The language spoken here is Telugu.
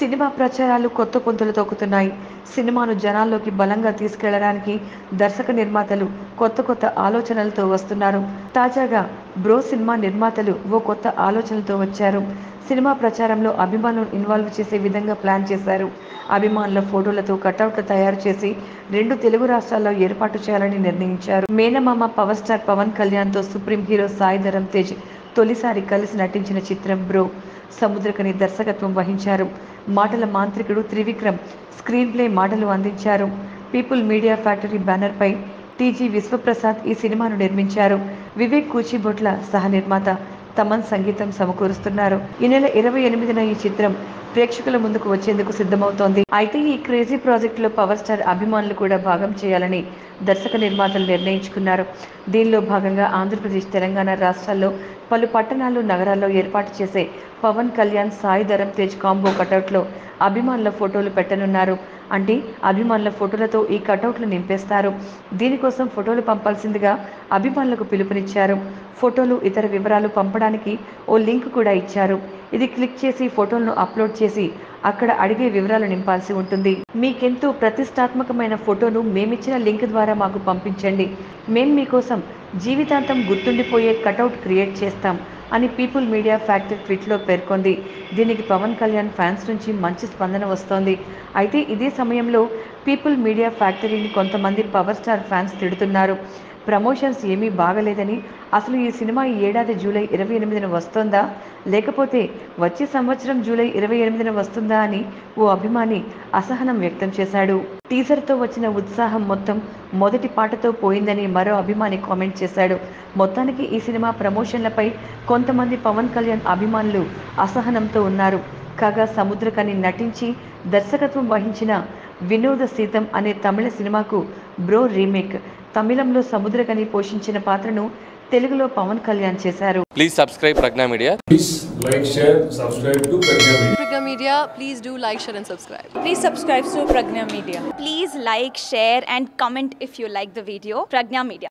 సినిమా ప్రచారాలు కొత్త పొంతులు తొక్కుతున్నాయి సినిమాను జనాల్లోకి బలంగా తీసుకెళ్లడానికి దర్శక నిర్మాతలు కొత్త కొత్త ఆలోచనలతో వస్తున్నారు తాజాగా బ్రో సినిమా నిర్మాతలు ఓ కొత్త ఆలోచనలతో వచ్చారు సినిమా ప్రచారంలో అభిమానులను ఇన్వాల్వ్ చేసే విధంగా ప్లాన్ చేశారు అభిమానుల ఫోటోలతో కటౌట్లు తయారు చేసి రెండు తెలుగు రాష్ట్రాల్లో ఏర్పాటు చేయాలని నిర్ణయించారు మేనమామ పవర్ స్టార్ పవన్ కళ్యాణ్తో సుప్రీం హీరో సాయి ధరమ్ తేజ్ తొలిసారి కలిసి నటించిన చిత్రం బ్రో సముద్రకని దర్శకత్వం వహించారు మాటల మాంత్రికుడు త్రివిక్రమ్ స్క్రీన్ ప్లే మాటలు అందించారు పీపుల్ మీడియా ఫ్యాక్టరీ బ్యానర్పై టీజీ విశ్వప్రసాద్ ఈ సినిమాను నిర్మించారు వివేక్ కూచిబొట్ల సహ నిర్మాత తమన్ సంగీతం సమకూరుస్తున్నారు ఈ నెల ఇరవై ఎనిమిదిన ఈ చిత్రం ప్రేక్షకుల ముందుకు వచ్చేందుకు సిద్ధమవుతోంది అయితే ఈ క్రేజీ ప్రాజెక్టులో పవర్ స్టార్ అభిమానులు కూడా భాగం చేయాలని దర్శక నిర్మాతలు నిర్ణయించుకున్నారు దీనిలో భాగంగా ఆంధ్రప్రదేశ్ తెలంగాణ రాష్ట్రాల్లో పలు పట్టణాలు నగరాల్లో ఏర్పాటు చేసే పవన్ కళ్యాణ్ సాయి ధరమ్ తేజ్ కాంబో కటౌట్లో అభిమానుల ఫోటోలు పెట్టనున్నారు అంటే అభిమానుల ఫోటోలతో ఈ కటౌట్లు నింపేస్తారు దీనికోసం ఫోటోలు పంపాల్సిందిగా అభిమానులకు పిలుపునిచ్చారు ఫోటోలు ఇతర వివరాలు పంపడానికి ఓ లింక్ కూడా ఇచ్చారు ఇది క్లిక్ చేసి ఫోటోలను అప్లోడ్ చేసి అక్కడ అడిగే వివరాలు నింపాల్సి ఉంటుంది మీకెంతో ప్రతిష్టాత్మకమైన ఫోటోను మేమిచ్చిన లింక్ ద్వారా మాకు పంపించండి మేం మీకోసం జీవితాంతం గుర్తుండిపోయే కటౌట్ క్రియేట్ చేస్తాం అని పీపుల్ మీడియా ఫ్యాక్టరీ ట్వీట్లో పేర్కొంది దీనికి పవన్ కళ్యాణ్ ఫ్యాన్స్ నుంచి మంచి స్పందన వస్తోంది అయితే ఇదే సమయంలో పీపుల్ మీడియా ఫ్యాక్టరీని కొంతమంది పవర్ స్టార్ ఫ్యాన్స్ తిడుతున్నారు ప్రమోషన్స్ ఏమీ బాగలేదని అసలు ఈ సినిమా ఈ ఏడాది జూలై ఇరవై ఎనిమిదిన వస్తోందా లేకపోతే వచ్చే సంవత్సరం జూలై ఇరవై ఎనిమిదిన వస్తుందా అని ఓ అభిమాని అసహనం వ్యక్తం చేశాడు టీజర్తో వచ్చిన ఉత్సాహం మొత్తం మొదటి పాటతో పోయిందని మరో అభిమాని కామెంట్ చేశాడు మొత్తానికి ఈ సినిమా ప్రమోషన్లపై కొంతమంది పవన్ కళ్యాణ్ అభిమానులు అసహనంతో ఉన్నారు కాగా సముద్రకని నటించి దర్శకత్వం వహించిన వినోద సీతం అనే తమిళ సినిమాకు బ్రో రీమేక్ తమిళంలో సముద్రకని పోషించిన పాత్రను తెలుగులో పవన్ కళ్యాణ్ చేశారు Please subscribe Pragna Media. Please like, share, subscribe to Pragya Media. Pragya Media, please do like, share, and subscribe. Please subscribe to Pragna Media. Please like, share, and comment if you like the video. Pragna Media.